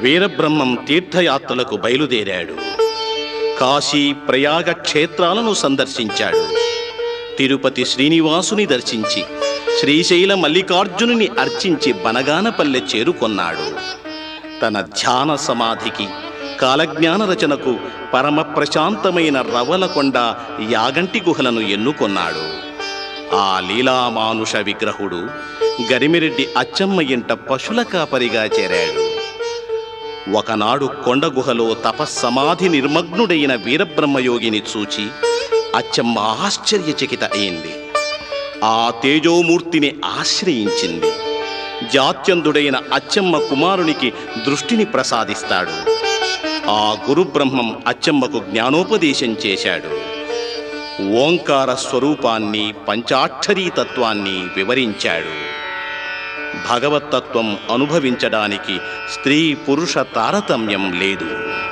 వీరబ్రహ్మం తీర్థయాత్రలకు బయలుదేరాడు కాశీ ప్రయాగ క్షేత్రాలను సందర్శించాడు తిరుపతి శ్రీనివాసుని దర్శించి శ్రీశైల మల్లికార్జునుని అర్చించి బనగానపల్లె చేరుకొన్నాడు తన ధ్యాన సమాధికి కాలజ్ఞాన రచనకు పరమ ప్రశాంతమైన రవలకొండ యాగంటి గుహలను ఎన్నుకొన్నాడు ఆ లీలామానుష విగ్రహుడు గరిమిరెడ్డి అచ్చమ్మ ఇంట పశుల కాపరిగా చేరాడు ఒకనాడు కొండ గుహలో తపస్సమాధి నిర్మగ్నుడైన వీరబ్రహ్మయోగిని చూచి అచ్చమ్మ ఆశ్చర్యచకిత అయింది ఆ తేజోమూర్తిని ఆశ్రయించింది జాత్యందుడైన అచ్చమ్మ కుమారునికి దృష్టిని ప్రసాదిస్తాడు ఆ గురుబ్రహ్మం అచ్చమ్మకు జ్ఞానోపదేశం చేశాడు ఓంకార స్వరూపాన్ని పంచాక్షరీ తత్వాన్ని వివరించాడు భగవత్తత్వం అనుభవించడానికి స్త్రీ పురుష తారతమ్యం లేదు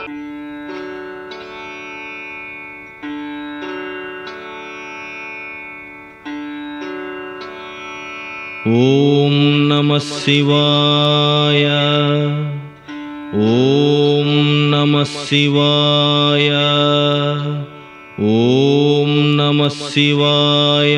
ॐ नमः शिवाय ॐ नमः शिवाय ॐ नमः शिवाय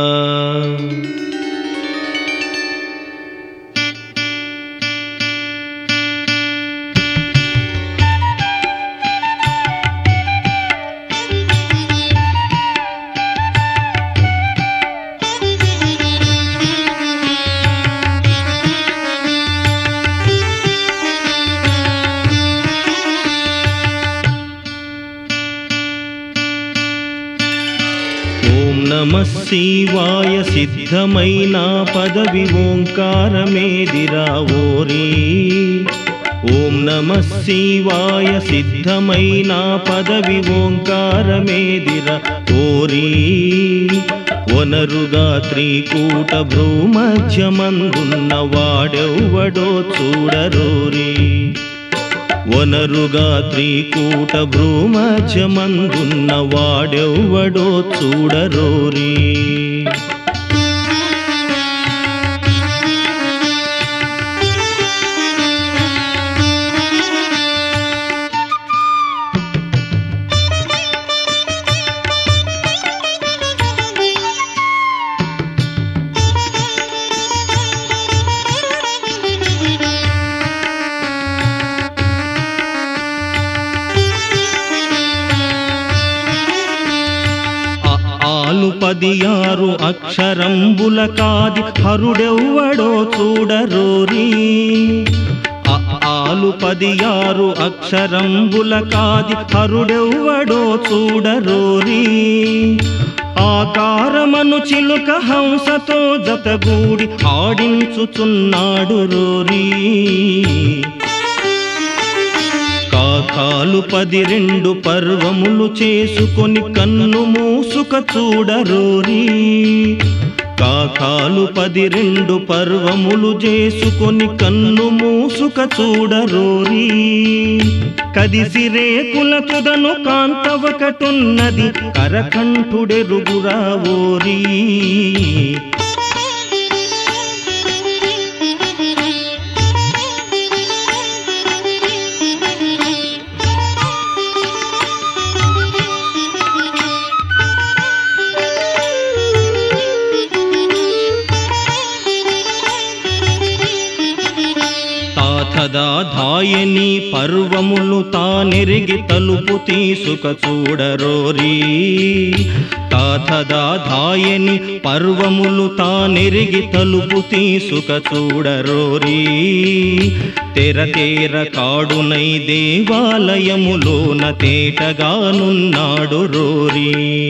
ఓం నమ శివాయ సిద్ధమైన పదవి ఓంకారమేదిరా ఓరి ఓం నమ శివాయ సిద్ధమైన పదవి ఓంకారమేదిరా ఓరి వనరుగా త్రికూట భ్రూమధ్యమందున్న వాడెవ్వడో చూడరోరి వనరుగా త్రికూట భ్రూమధ్యమందున్న వాడెవ్వడో చూడరోరి ఆ- ఆలు పది ఆరు అక్షరంబుల కాది హరుడెవ్వడో చూడరోరి ఆ- ఆలు పది ఆరు అక్షరంబుల కాది హరుడెవ్వడో చూడరోరి ఆకారమను చిలుక హంసతో జతగూడి ఆడించుచున్నాడు రోరీ కాకాలు పది రెండు పర్వములు చేసుకొని కన్ను మూసుక చూడరోరి కాకాలు పది రెండు పర్వములు చేసుకొని కన్ను మూసుక చూడరోరి కదిసి రేకుల తుదను కాంతవకటున్నది కరకంఠుడెరుగురా ఓరీ తాతదా ధాయని పర్వములు తానెరిగి తలుపు తీసుక చూడరోరి తాతదా ధాయని పర్వములు తానెరిగి తలుపు తీసుక చూడరోరి తెర తెర కాడునై దేవాలయములోన తేటగానున్నాడు రోరీ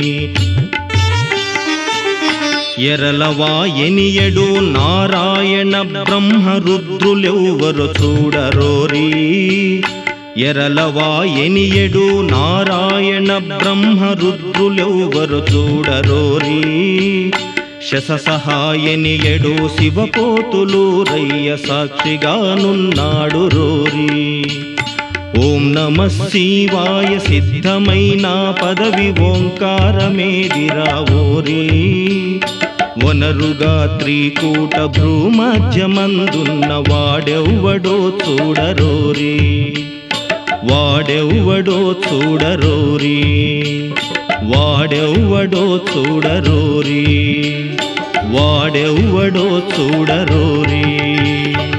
ఎరలవా ఎనియడు నారాయణ బ్రహ్మ రుద్రులెవ్వరు చూడరోరి ఎరలవా ఎనియడు నారాయణ బ్రహ్మ రుద్రులెవ్వరు చూడరోరి శశ సహాయనియడు శివపోతులు రయ్య సాక్షిగానున్నాడు రోరీ ఓం నమ శివాయ సిద్ధమైన పదవి ఓంకారమేదిరా ఓరి వనరుగా త్రికూట భ్రూమధ్యమందున్న వాడెవ్వడో చూడరోరి వాడెవ్వడో చూడరోరి వాడెవ్వడో చూడరోరి వాడెవ్వడో చూడరోరి